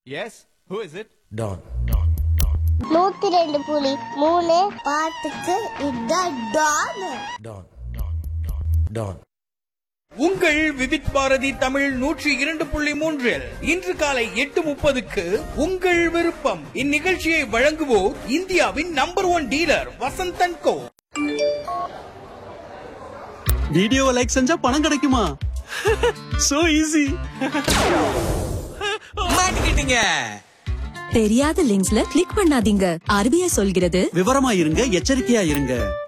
S who is it don நூத்தி ரெண்டு புலி மூணு பாட்டுக்கு இதான் டான் டான் டான் உங்கள் விவித் பாரதி தமிழ் நூற்றி இரண்டு புள்ளி மூன்றில் இன்று காலை எட்டு முப்பதுக்கு உங்கள் விருப்பம் இந்நிகழ்ச்சியை வழங்குவோர் இந்தியாவின் number one dealer Vasanthan co வீடியோவை லைக் செஞ்சா பணம் கிடைக்குமா சோ ஈஸி மாட்டிக்கிட்டீங்க தெரியாத லிங்க்ஸ்ல கிளிக் பண்ணாதீங்க ஆர்பிஐ சொல்கிறது விவரமா இருங்க எச்சரிக்கையா இருங்க